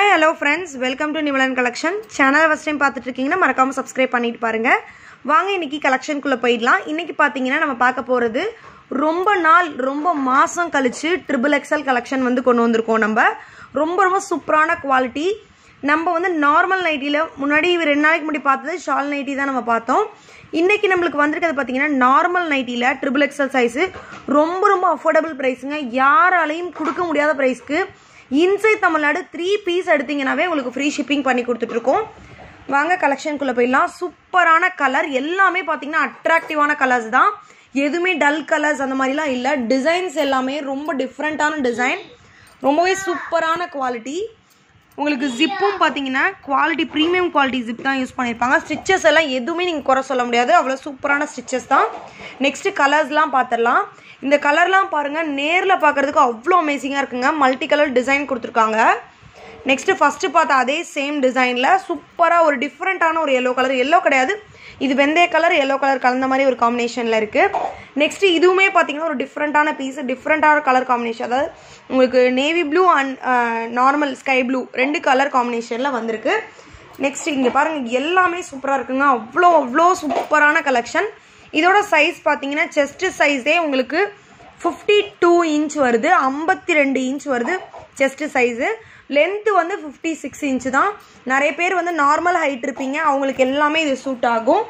hi hello friends welcome to Nivalan collection சேனலை first time பார்த்துட்டு இருக்கீங்கன்னா மறக்காமல் சப்ஸ்கிரைப் பண்ணிட்டு பாருங்க வாங்க இன்னைக்கு கலெக்ஷனுக்குள்ளே போயிடலாம் இன்னைக்கு பார்த்தீங்கன்னா நம்ம பார்க்க போகிறது ரொம்ப நாள் ரொம்ப மாதம் கழிச்சு ட்ரிபிள் எக்ஸல் கலெக்ஷன் வந்து கொண்டு வந்திருக்கோம் நம்ம ரொம்ப ரொம்ப சூப்பரான குவாலிட்டி நம்ம வந்து நார்மல் நைட்டியில் முன்னாடி ரெண்டு நாளைக்கு முன்னாடி பார்த்தது ஷால் நைட்டி தான் நம்ம பார்த்தோம் இன்னைக்கு நம்மளுக்கு வந்திருக்கிறது பார்த்தீங்கன்னா நார்மல் நைட்டியில் ட்ரிபிள் எக்ஸல் சைஸு ரொம்ப ரொம்ப அஃபோர்டபுள் ப்ரைஸுங்க யாராலையும் கொடுக்க முடியாத ப்ரைஸ்க்கு இன்சைட் தமிழ்நாடு த்ரீ பீஸ் எடுத்தீங்கன்னாவே உங்களுக்கு ஃப்ரீ ஷிப்பிங் பண்ணி கொடுத்துட்ருக்கோம் வாங்க கலெக்ஷனுக்குள்ளே போயிடலாம் சூப்பரான கலர் எல்லாமே பார்த்தீங்கன்னா அட்ராக்டிவான கலர்ஸ் தான் எதுவுமே டல் கலர்ஸ் அந்த மாதிரிலாம் இல்லை டிசைன்ஸ் எல்லாமே ரொம்ப டிஃப்ரெண்ட்டான டிசைன் ரொம்பவே சூப்பரான குவாலிட்டி உங்களுக்கு ஜிப்பும் பார்த்தீங்கன்னா குவாலிட்டி ப்ரீமியம் குவாலிட்டி ஜிப் தான் யூஸ் பண்ணியிருப்பாங்க ஸ்டிச்சஸ் எல்லாம் எதுவுமே நீங்கள் குறை சொல்ல முடியாது அவ்வளோ சூப்பரான ஸ்டிச்சஸ் தான் நெக்ஸ்ட்டு கலர்ஸ்லாம் பார்த்துடலாம் இந்த கலர்லாம் பாருங்கள் நேரில் பார்க்குறதுக்கு அவ்வளோ அமேசிங்காக இருக்குங்க மல்டி கலர் டிசைன் கொடுத்துருக்காங்க நெக்ஸ்ட்டு ஃபஸ்ட்டு பார்த்த அதே சேம் டிசைனில் சூப்பராக ஒரு டிஃப்ரெண்ட்டான ஒரு எல்லோ கலர் எல்லோ கிடையாது இது வெந்தய கலர் எல்லோ கலர் கலந்த மாதிரி ஒரு காம்பினேஷனில் இருக்குது நெக்ஸ்ட்டு இதுவுமே பார்த்தீங்கன்னா ஒரு டிஃப்ரெண்ட்டான பீஸ் டிஃப்ரெண்ட்டான கலர் காம்பினேஷன் அதாவது உங்களுக்கு navy blue and normal sky blue ரெண்டு கலர் காம்பினேஷனில் வந்திருக்கு நெக்ஸ்ட் இங்கே பாருங்கள் எல்லாமே சூப்பராக இருக்குங்க அவ்வளோ அவ்வளோ சூப்பரான கலெக்ஷன் இதோட சைஸ் பார்த்தீங்கன்னா செஸ்ட் சைஸே உங்களுக்கு ஃபிஃப்டி டூ இன்ச் வருது ஐம்பத்தி ரெண்டு இன்ச் வருது செஸ்ட் சைஸு லென்த்து வந்து ஃபிஃப்டி சிக்ஸ் இன்ச்சு தான் நிறைய பேர் வந்து நார்மல் ஹைட் இருப்பீங்க அவங்களுக்கு எல்லாமே இது சூட் ஆகும்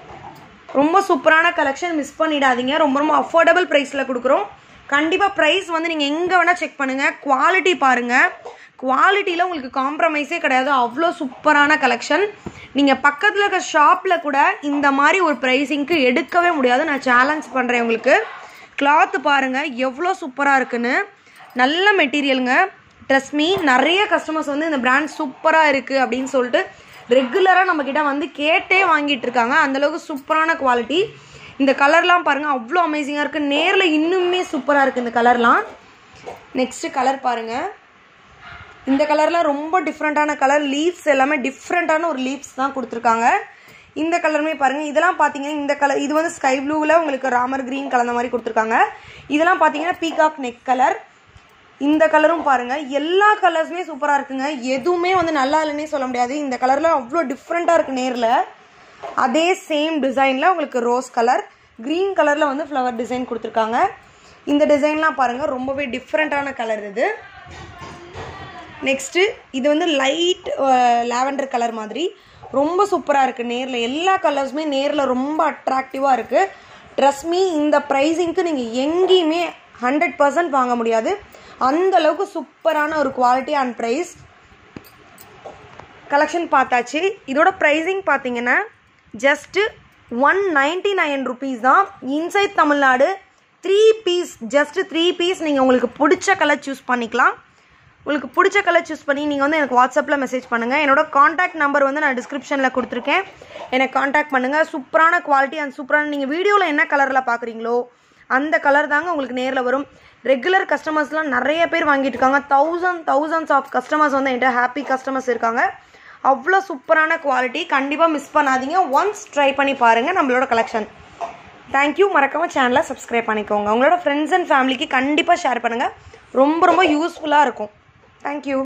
ரொம்ப சூப்பரான கலெக்ஷன் மிஸ் பண்ணிடாதீங்க ரொம்ப ரொம்ப அஃபோர்டபுள் ப்ரைஸில் கொடுக்குறோம் கண்டிப்பாக ப்ரைஸ் வந்து நீங்கள் எங்கே வேணால் செக் பண்ணுங்கள் குவாலிட்டி பாருங்கள் குவாலிட்டியில் உங்களுக்கு காம்ப்ரமைஸே கிடையாது அவ்வளோ சூப்பரான கலெக்ஷன் நீங்கள் பக்கத்தில் இருக்க ஷாப்பில் கூட இந்த மாதிரி ஒரு ப்ரைஸிங்க்கு எடுக்கவே முடியாது நான் சேலஞ்ச் பண்ணுறேன் உங்களுக்கு கிளாத்து பாருங்கள் எவ்வளோ சூப்பராக இருக்குன்னு நல்ல மெட்டீரியலுங்க ட்ரெஸ் மீ நிறைய கஸ்டமர்ஸ் வந்து இந்த பிராண்ட் சூப்பராக இருக்குது அப்படின்னு சொல்லிட்டு ரெகுலராக நம்மக்கிட்ட வந்து கேட்டே வாங்கிட்டு இருக்காங்க அந்தளவுக்கு சூப்பரான குவாலிட்டி இந்த கலர்லாம் பாருங்கள் அவ்வளோ அமேசிங்காக இருக்குது நேரில் இன்னுமே சூப்பராக இருக்குது இந்த கலர்லாம் நெக்ஸ்ட்டு கலர் பாருங்கள் இந்த கலர்லாம் ரொம்ப டிஃப்ரெண்ட்டான கலர் லீவ்ஸ் எல்லாமே டிஃப்ரெண்ட்டான ஒரு லீவ்ஸ் தான் கொடுத்துருக்காங்க இந்த கலருமே பாருங்கள் இதெல்லாம் பார்த்தீங்கன்னா இந்த கலர் இது வந்து ஸ்கை ப்ளூவில் உங்களுக்கு ராமர் க்ரீன் கலந்த மாதிரி கொடுத்துருக்காங்க இதெல்லாம் பார்த்தீங்கன்னா பீகாக் நெக் கலர் இந்த கலரும் பாருங்கள் எல்லா கலர்ஸுமே சூப்பராக இருக்குங்க எதுவுமே வந்து நல்லா இல்லைன்னே சொல்ல முடியாது இந்த கலரில் அவ்வளோ டிஃப்ரெண்ட்டாக இருக்குது நேரில் அதே சேம் டிசைனில் உங்களுக்கு ரோஸ் கலர் க்ரீன் கலரில் வந்து ஃப்ளவர் டிசைன் கொடுத்துருக்காங்க இந்த டிசைன்லாம் பாருங்கள் ரொம்பவே டிஃப்ரெண்ட்டான கலர் இது நெக்ஸ்ட்டு இது வந்து லைட் லாவெண்டர் கலர் மாதிரி ரொம்ப சூப்பராக இருக்குது நேரில் எல்லா கலர்ஸுமே நேரில் ரொம்ப அட்ராக்டிவாக இருக்குது ட்ரெஸ் மீ இந்த ப்ரைஸிங்க்கு நீங்கள் எங்கேயுமே ஹண்ட்ரட் பர்சன்ட் வாங்க முடியாது அந்த அளவுக்கு சூப்பரான ஒரு குவாலிட்டி அண்ட் ப்ரைஸ் கலெக்ஷன் பார்த்தாச்சு இதோட ப்ரைஸிங் பார்த்தீங்கன்னா just one ninety nine rupees தான் inside Tamil Nadu three piece just three piece நீங்கள் உங்களுக்கு பிடிச்ச கலர் சூஸ் பண்ணிக்கலாம் உங்களுக்கு பிடிச்ச கலர் சூஸ் பண்ணி நீங்கள் வந்து எனக்கு வாட்ஸ்அப்பில் மெசேஜ் பண்ணுங்கள் என்னோட காண்டாக்ட் நம்பர் வந்து நான் டிஸ்கிரிப்ஷனில் கொடுத்துருக்கேன் எனக்கு காண்டாக்ட் பண்ணுங்கள் சூப்பரான குவாலிட்டி அண்ட் சூப்பரான நீங்கள் வீடியோவில் என்ன கலரில் பார்க்குறீங்களோ அந்த கலர் தாங்க உங்களுக்கு நேரில் வரும் ரெகுலர் கஸ்டமர்ஸ்லாம் நிறைய பேர் வாங்கிட்டு இருக்காங்க தௌசண்ட் தௌசண்ட்ஸ் ஆஃப் கஸ்டமர்ஸ் வந்து என்கிட்ட ஹாப்பி கஸ்டமர்ஸ் இருக்காங்க அவ்வளோ சூப்பரான குவாலிட்டி கண்டிப்பாக மிஸ் பண்ணாதீங்க ஒன்ஸ் ட்ரை பண்ணி பாருங்கள் நம்மளோட கலெக்ஷன் தேங்க்யூ மறக்காமல் சேனலை சப்ஸ்கிரைப் பண்ணிக்கோங்க உங்களோட ஃப்ரெண்ட்ஸ் அண்ட் ஃபேமிலிக்கு கண்டிப்பாக ஷேர் பண்ணுங்கள் ரொம்ப ரொம்ப யூஸ்ஃபுல்லாக இருக்கும் தேங்க்யூ